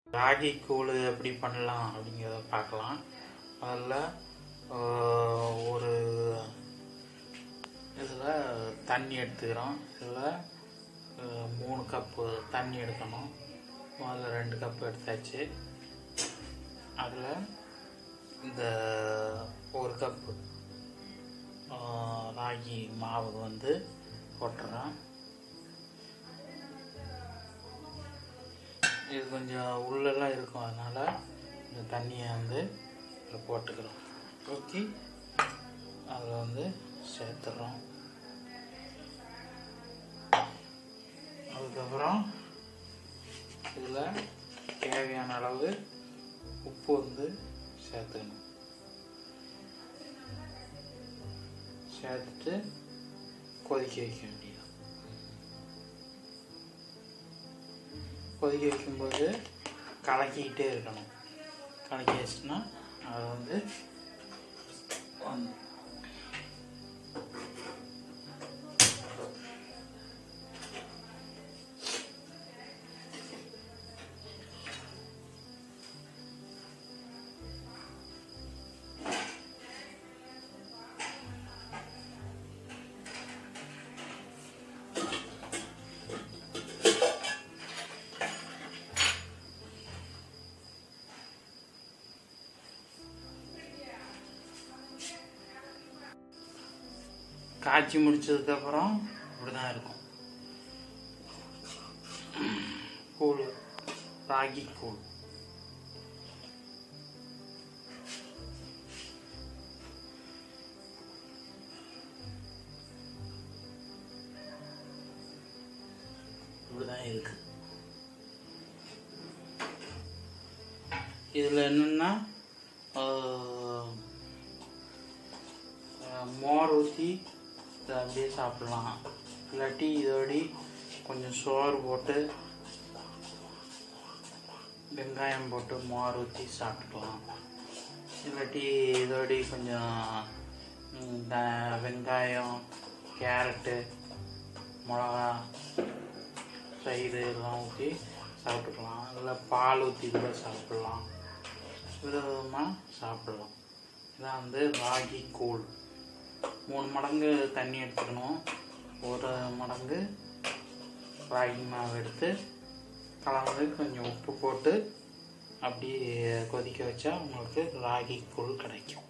ராகி கூழ் எப்படி பண்ணலாம் அப்படிங்கிறத பார்க்கலாம் அதில் ஒரு இதில் தண்ணி எடுத்துக்கிறோம் இதில் மூணு கப்பு தண்ணி எடுக்கணும் முதல்ல ரெண்டு கப்பு எடுத்தாச்சு அதில் இந்த ஒரு கப்பு ராகி மாவு வந்து போட்டுறோம் இது கொஞ்சம் உள்ளெல்லாம் இருக்கும் அதனால் இந்த தண்ணியை வந்து இதில் போட்டுக்கிறோம் ஊற்றி அதில் வந்து சேர்த்துறோம் அதுக்கப்புறம் இதில் தேவையான அளவு உப்பு வந்து சேர்த்துக்கணும் சேர்த்துட்டு கொதிக்க வைக்க வேண்டியது கொதிக்க வைக்கும்போது கலக்கிக்கிட்டே இருக்கணும் கலக்கி வச்சுன்னா அது வந்து வந்து காய்ச்சி முடிச்சதுக்கப்புறம் இப்படி தான் இருக்கும் கூழ் ராகி கூழ் இப்படி தான் இருக்கு இதில் என்னென்னா மோர் ஊற்றி இதை அப்படியே சாப்பிட்லாம் இல்லாட்டி இதோடி கொஞ்சம் சோறு போட்டு வெங்காயம் போட்டு மோர் ஊற்றி சாப்பிட்டுக்கலாம் இல்லாட்டி இதோடி கொஞ்சம் ம், த- வெங்காயம் கேரட்டு மிளகா தயிர் எல்லாம் ஊற்றி சாப்பிட்டுக்கலாம் இல்லை பால் ஊற்றி கூட சாப்பிட்லாம் விதவிதமாக சாப்பிட்லாம் இதான் வந்து ராகி கூழ் மூணு மடங்கு தண்ணி எடுத்துக்கணும் ஒரு மடங்கு ராகி மாவு எடுத்து கலந்து கொஞ்சம் உப்பு போட்டு அப்படியே கொதிக்க வச்சா உங்களுக்கு ராகி கூழ் கிடைக்கும்